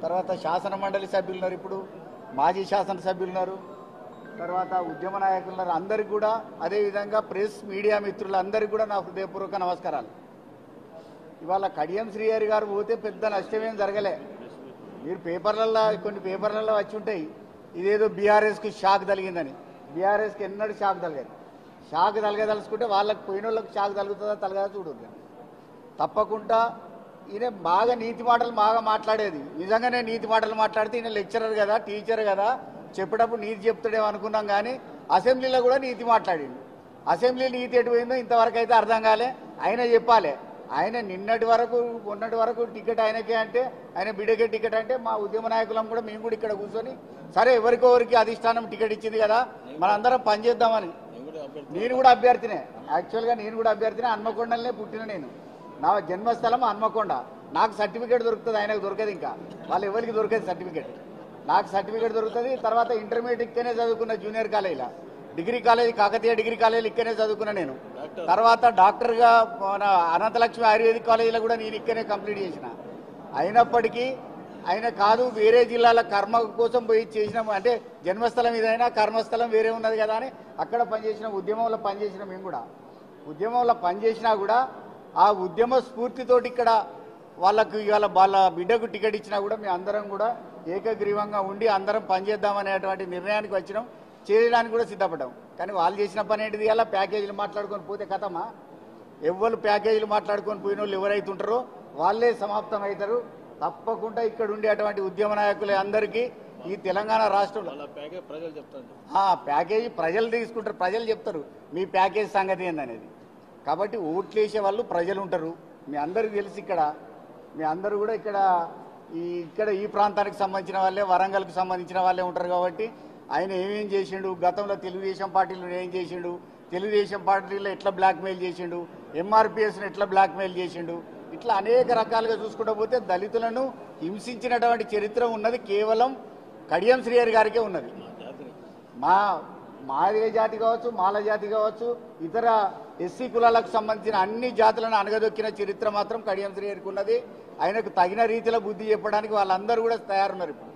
తర్వాత శాసన మండలి సభ్యులు ఉన్నారు ఇప్పుడు మాజీ శాసన సభ్యులు ఉన్నారు తర్వాత ఉద్యమ నాయకులు ఉన్నారు అందరికి కూడా అదేవిధంగా ప్రెస్ మీడియా మిత్రులందరికీ కూడా నా హృదయపూర్వక నమస్కారాలు ఇవాళ కడియం శ్రీహరి గారు పోతే పెద్ద నష్టమేం జరగలే మీరు పేపర్లలో కొన్ని పేపర్లలో వచ్చి ఉంటాయి ఇదేదో బీఆర్ఎస్కి షాక్ తగిలిందని బీఆర్ఎస్కి ఎన్నడూ షాక్ తలగదు షాక్ తలగదలుచుకుంటే వాళ్ళకి పోయిన వాళ్ళకి షాక్ తలుగుతుందా తలగదా చూడదు తప్పకుండా ఈయన బాగా నీతి మాటలు బాగా మాట్లాడేది నిజంగానే నీతి మాటలు మాట్లాడితే ఈయన లెక్చరర్ కదా టీచర్ కదా చెప్పేటప్పుడు నీతి చెప్తాడేమో అనుకున్నాం కానీ అసెంబ్లీలో కూడా నీతి మాట్లాడిండు అసెంబ్లీ నీతి ఎటు పోయిందో ఇంతవరకు అయితే అర్థం కాలే ఆయన చెప్పాలి ఆయన నిన్నటి వరకు మొన్నటి వరకు టికెట్ ఆయనకే అంటే ఆయన బిడ్డకే టికెట్ అంటే మా ఉద్యమ నాయకులం కూడా మేము కూడా ఇక్కడ కూర్చొని సరే ఎవరికొవరికి అధిష్టానం టికెట్ ఇచ్చింది కదా మనందరం పనిచేద్దామని నేను కూడా అభ్యర్థినే యాక్చువల్గా నేను కూడా అభ్యర్థినే హన్మకొండలనే పుట్టిన నేను నా జన్మస్థలం హన్మకొండ నాకు సర్టిఫికేట్ దొరుకుతుంది ఆయనకు దొరకదు ఇంకా వాళ్ళు ఎవరికి దొరకదు సర్టిఫికేట్ నాకు సర్టిఫికేట్ దొరుకుతుంది తర్వాత ఇంటర్మీడియట్ ఇక్కనే చదువుకున్న జూనియర్ కాలేజీలో డిగ్రీ కాలేజీ కాకతీయ డిగ్రీ కాలేజీలో ఇక్కనే చదువుకున్నా నేను తర్వాత డాక్టర్గా మన అనంతలక్ష్మి ఆయుర్వేదిక్ కాలేజీలో కూడా నేను ఇక్కనే కంప్లీట్ చేసిన అయినప్పటికీ ఆయన కాదు వేరే జిల్లాల కర్మ కోసం పోయి చేసినాము అంటే జన్మస్థలం ఇదైనా కర్మస్థలం వేరే ఉన్నది కదా అని అక్కడ పనిచేసిన ఉద్యమంలో పనిచేసిన మేము కూడా ఉద్యమంలో పనిచేసినా కూడా ఆ ఉద్యమ స్ఫూర్తితోటి ఇక్కడ వాళ్ళకు ఇవాళ వాళ్ళ బిడ్డకు టికెట్ ఇచ్చినా కూడా మేము అందరం కూడా ఏకగ్రీవంగా ఉండి అందరం పనిచేద్దామనేటువంటి నిర్ణయానికి వచ్చినాం చేయడానికి కూడా సిద్ధపడ్డాం కానీ వాళ్ళు చేసిన పని ఏంటిది అలా ప్యాకేజీలు మాట్లాడుకొని పోతే కథమా ఎవరు ప్యాకేజీలు మాట్లాడుకొని పోయిన వాళ్ళు ఎవరైతే ఉంటారో వాళ్ళే సమాప్తం అవుతారు తప్పకుండా ఇక్కడ ఉండేటువంటి ఉద్యమ నాయకులు అందరికీ ఈ తెలంగాణ రాష్ట్రంలో వాళ్ళ ప్యాకేజ్ ప్రజలు చెప్తాను ఆ ప్యాకేజీ ప్రజలు తీసుకుంటారు ప్రజలు చెప్తారు మీ ప్యాకేజ్ సంగతి ఏందనేది కాబట్టి ఓట్లు వేసే వాళ్ళు ప్రజలు ఉంటారు మీ అందరికీ తెలిసి ఇక్కడ మీ అందరూ కూడా ఇక్కడ ఈ ఇక్కడ ఈ ప్రాంతానికి సంబంధించిన వాళ్ళే వరంగల్కి సంబంధించిన వాళ్ళే ఉంటారు కాబట్టి ఆయన ఏమేం చేసిండు గతంలో తెలుగుదేశం పార్టీలో ఏం చేసిండు తెలుగుదేశం పార్టీలో ఎట్లా బ్లాక్మెయిల్ చేసిండు ఎంఆర్పిఎస్ని ఎట్లా బ్లాక్మెయిల్ చేసిండు ఇట్లా అనేక రకాలుగా చూసుకుంటూ పోతే దళితులను హింసించినటువంటి చరిత్ర ఉన్నది కేవలం కడియం శ్రీహరి గారికే ఉన్నది జాతిని మా మాదిగ జాతి కావచ్చు మాల జాతి కావచ్చు ఇతర ఎస్సీ కులాలకు సంబంధించిన అన్ని జాతులను అణగదొక్కిన చరిత్ర మాత్రం కడియం శ్రీహరికి ఉన్నది ఆయనకు తగిన రీతిలో బుద్ధి చెప్పడానికి వాళ్ళందరూ కూడా తయారున్నారు ఇప్పుడు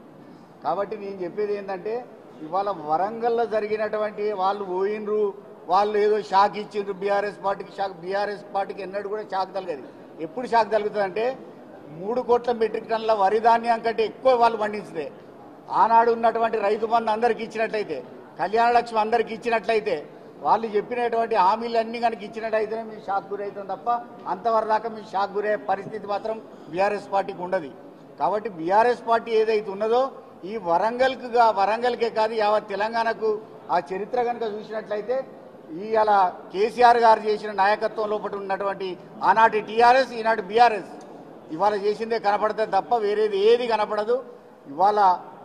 కాబట్టి నేను చెప్పేది ఏంటంటే ఇవాళ వరంగల్లో జరిగినటువంటి వాళ్ళు పోయినరు వాళ్ళు ఏదో షాక్ ఇచ్చిండ్రు బీఆర్ఎస్ పార్టీకి షాక్ బీఆర్ఎస్ పార్టీకి ఎన్నడూ కూడా షాక్ తగలేదు ఎప్పుడు షాక్ తగులుతుందంటే మూడు కోట్ల మెట్రిక్ టన్నుల వరి ధాన్యం కంటే ఎక్కువ వాళ్ళు పండించితే ఆనాడు ఉన్నటువంటి రైతు బంధు అందరికి ఇచ్చినట్లయితే కళ్యాణ లక్ష్మి అందరికి ఇచ్చినట్లయితే వాళ్ళు చెప్పినటువంటి హామీలన్నీ కనుక ఇచ్చినట్టయితేనే మీరు షాక్ గురవుతాం తప్ప అంతవరకు దాకా మీరు షాక్ గురయ్యే పరిస్థితి మాత్రం బీఆర్ఎస్ పార్టీకి ఉండదు కాబట్టి బీఆర్ఎస్ పార్టీ ఏదైతే ఉన్నదో ఈ వరంగల్కు గా- వరంగల్కే కాదు యావత్ తెలంగాణకు ఆ చరిత్ర కనుక చూసినట్లయితే ఈ అలా కేసీఆర్ గారు చేసిన నాయకత్వం లోపల ఉన్నటువంటి ఆనాటి టీఆర్ఎస్ ఈనాటి బీఆర్ఎస్ ఇవాళ చేసిందే కనపడుతుంది తప్ప వేరేది ఏది కనపడదు ఇవాళ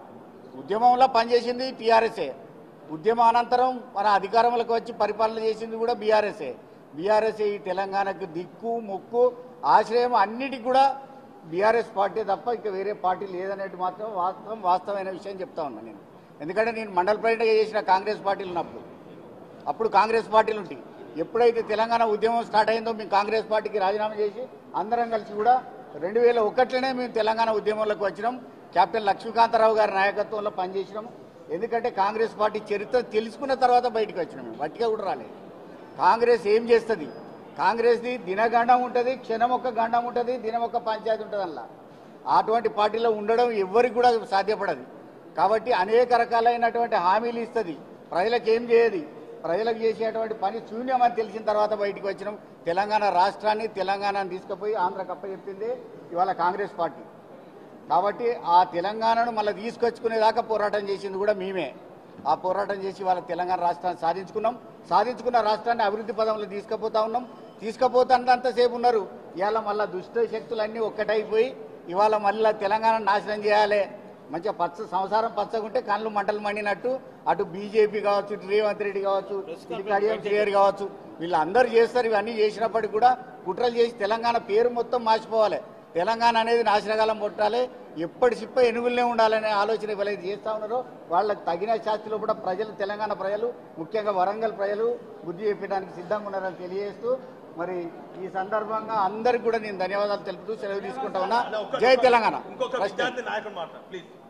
ఉద్యమంలో పనిచేసింది టీఆర్ఎస్ఏ ఉద్యమం అనంతరం మన అధికారంలోకి వచ్చి పరిపాలన చేసింది కూడా బీఆర్ఎస్ఏ బీఆర్ఎస్ఏ ఈ తెలంగాణకు దిక్కు ముక్కు ఆశ్రయం అన్నిటికి కూడా బీఆర్ఎస్ పార్టీ తప్ప ఇక వేరే పార్టీ లేదనేది మాత్రం వాస్తవం వాస్తవమైన విషయం చెప్తా ఉన్నాను నేను ఎందుకంటే నేను మండల ప్రెసిడెంట్గా చేసిన కాంగ్రెస్ పార్టీలు ఉన్నప్పుడు అప్పుడు కాంగ్రెస్ పార్టీలు ఉంటాయి ఎప్పుడైతే తెలంగాణ ఉద్యమం స్టార్ట్ అయిందో మేము కాంగ్రెస్ పార్టీకి రాజీనామా చేసి అందరం కలిసి కూడా రెండు వేల ఒకటిలోనే మేము తెలంగాణ ఉద్యమంలోకి వచ్చినాం కెప్టెన్ లక్ష్మీకాంతరావు గారి నాయకత్వంలో పనిచేసినాం ఎందుకంటే కాంగ్రెస్ పార్టీ చరిత్ర తెలుసుకున్న తర్వాత బయటకు వచ్చినాం మేము వట్టిగా కూడా రాలేదు కాంగ్రెస్ ఏం చేస్తుంది కాంగ్రెస్ది దినగండం ఉంటుంది క్షణం ఒక్క గండం ఉంటుంది దినం ఒక్క పంచాయతీ ఉంటుంది అలా అటువంటి పార్టీలో ఉండడం ఎవరికి కూడా సాధ్యపడదు కాబట్టి అనేక రకాలైనటువంటి హామీలు ఇస్తుంది ప్రజలకు ఏం చేయదు ప్రజలకు చేసేటువంటి పని శూన్యమని తెలిసిన తర్వాత బయటికి వచ్చినాం తెలంగాణ రాష్ట్రాన్ని తెలంగాణని తీసుకుపోయి ఆంధ్ర కప్ప చెప్పింది ఇవాళ కాంగ్రెస్ పార్టీ కాబట్టి ఆ తెలంగాణను మళ్ళీ తీసుకొచ్చుకునేదాకా పోరాటం చేసింది కూడా మేమే ఆ పోరాటం చేసి వాళ్ళ తెలంగాణ రాష్ట్రాన్ని సాధించుకున్నాం సాధించుకున్న రాష్ట్రాన్ని అభివృద్ధి పదంలో తీసుకుపోతా ఉన్నాం తీసుకుపోతానంతసేపు ఉన్నారు ఇవాళ మళ్ళీ దుష్ట శక్తులన్నీ ఒక్కటైపోయి ఇవాళ మళ్ళీ తెలంగాణ నాశనం చేయాలి మంచిగా పచ్చ సంసారం పచ్చగుంటే కళ్ళు మంటలు మండినట్టు అటు బీజేపీ కావచ్చు ఇటు రేవంత్ రెడ్డి కావచ్చు ఇటు కడియం శ్రీహరి కావచ్చు వీళ్ళందరూ చేస్తారు ఇవన్నీ చేసినప్పటికీ కూడా కుట్రలు చేసి తెలంగాణ పేరు మొత్తం మార్చిపోవాలి తెలంగాణ అనేది నాశనకాలం కొట్టాలి ఎప్పటి సిప్ప ఎనుగులనే ఉండాలనే ఆలోచన ఎవరైతే చేస్తా ఉన్నారో వాళ్ళకి తగిన శాస్త్రిలో కూడా ప్రజలు తెలంగాణ ప్రజలు ముఖ్యంగా వరంగల్ ప్రజలు బుద్ధి చెప్పడానికి సిద్ధంగా ఉన్నారని తెలియజేస్తూ మరి ఈ సందర్భంగా అందరికి కూడా నేను ధన్యవాదాలు తెలుపుతూ సెలవు తీసుకుంటా ఉన్నా అన్న, ఒక్క జై తెలంగాణ ఇంకొక ఫస్ట్ విద్యార్థి నాయకుడు మాట ప్లీజ్